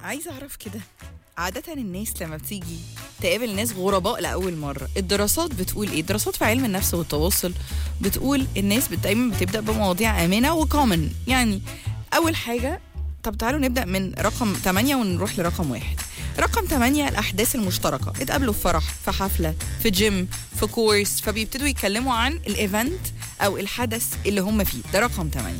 عايزه اعرف كده عادة الناس لما بتيجي تقابل ناس غرباء لأول مرة الدراسات بتقول إيه؟ الدراسات في علم النفس والتواصل بتقول الناس بت- دايما بتبدأ بمواضيع آمنة وكومن يعني أول حاجة طب تعالوا نبدأ من رقم 8 ونروح لرقم واحد رقم 8 الأحداث المشتركة اتقابلوا في فرح في حفلة في جيم في كورس فبيبتدوا يتكلموا عن الإيفنت أو الحدث اللي هم فيه ده رقم 8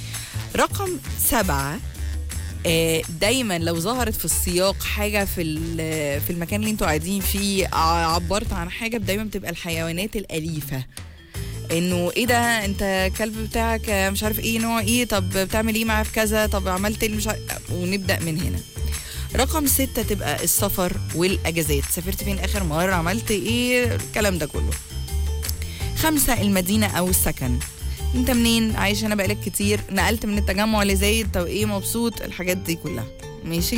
رقم سبعة آه، دايما لو ظهرت في السياق حاجه في ال- في المكان اللي انتوا قاعدين فيه ع- عبرت عن حاجه دايما بتبقى الحيوانات الاليفه انه ايه ده انت الكلب بتاعك آه، مش عارف ايه نوع ايه طب بتعمل ايه معاه في كذا طب عملت ايه مش عارف ونبدا من هنا رقم ستة تبقى السفر والاجازات سافرت فين اخر مره عملت ايه الكلام ده كله خمسة المدينة أو السكن انت منين عايش هنا بقالك كتير نقلت من التجمع لزايد طب ايه مبسوط الحاجات دي كلها ماشي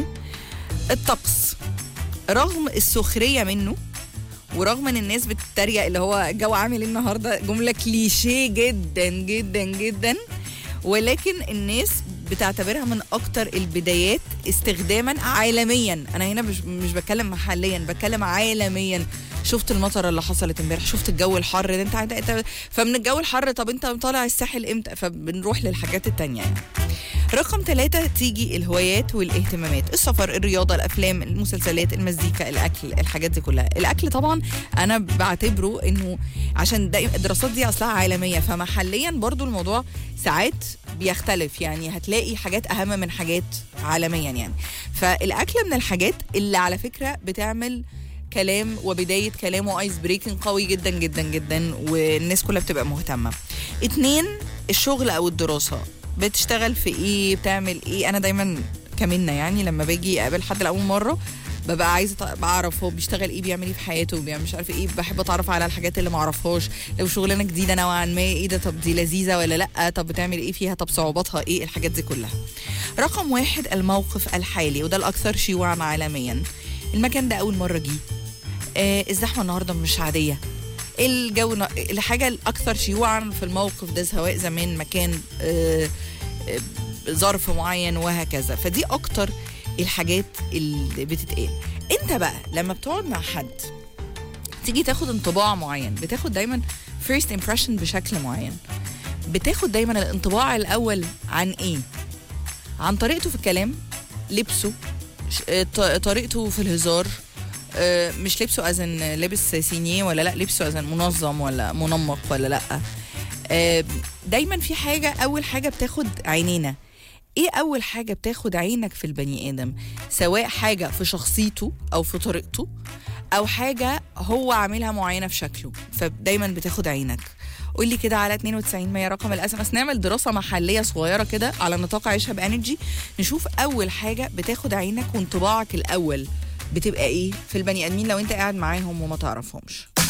الطقس رغم السخرية منه ورغم ان الناس بتتريق اللي هو الجو عامل ايه النهارده جمله كليشيه جدا جدا جدا ولكن الناس بتعتبرها من اكتر البدايات استخداما عالميا انا هنا مش مش بتكلم محليا بتكلم عالميا شفت المطره اللي حصلت امبارح شفت الجو الحر ده انت عاد- انت فمن الجو الحر طب انت طالع الساحل امتى فبنروح للحاجات التانية يعني رقم ثلاثة تيجي الهوايات والاهتمامات السفر الرياضة الأفلام المسلسلات المزيكا الأكل الحاجات دي كلها الأكل طبعا أنا بعتبره إنه عشان دايما الدراسات دي أصلها عالمية فمحليا برضو الموضوع ساعات بيختلف يعني هتلاقي حاجات أهم من حاجات عالميا يعني فالأكل من الحاجات اللي على فكرة بتعمل كلام وبداية كلام وايس بريكنج قوي جدا جدا جدا والناس كلها بتبقى مهتمة اتنين الشغل او الدراسة بتشتغل في ايه بتعمل ايه انا دايما كمنة يعني لما باجي اقابل حد لاول مرة ببقى عايزه أت- بعرف هو بيشتغل ايه بيعمل ايه في حياته بيعمل مش عارف ايه بحب اتعرف على الحاجات اللي ما اعرفهاش لو شغلانه جديده نوعا ما ايه ده طب دي لذيذه ولا لا طب بتعمل ايه فيها طب صعوباتها ايه الحاجات دي كلها رقم واحد الموقف الحالي وده الاكثر شيوعا عالميا المكان ده اول مره جه آه الزحمه النهارده مش عاديه الجو ن- الحاجه الاكثر شيوعا في الموقف ده سواء زمان مكان آه آه، ظرف معين وهكذا فدي اكتر الحاجات اللي بتتقال انت بقى لما بتقعد مع حد تيجي تاخد انطباع معين بتاخد دايما first impression بشكل معين بتاخد دايما الانطباع الاول عن ايه عن طريقته في الكلام لبسه ش- آه، ط- طريقته في الهزار آه، مش لبسه ازن لابس سينيه ولا لا لبسه ازن منظم ولا منمق ولا لا آه، دايما في حاجه اول حاجه بتاخد عينينا ايه اول حاجه بتاخد عينك في البني ادم سواء حاجه في شخصيته او في طريقته او حاجه هو عاملها معينه في شكله فدايما بتاخد عينك قول لي كده على 92 100 رقم الاس ام اس نعمل دراسه محليه صغيره كده على نطاق عيشها بانرجي نشوف اول حاجه بتاخد عينك وانطباعك الاول بتبقى ايه في البني ادمين لو انت قاعد معاهم وما تعرفهمش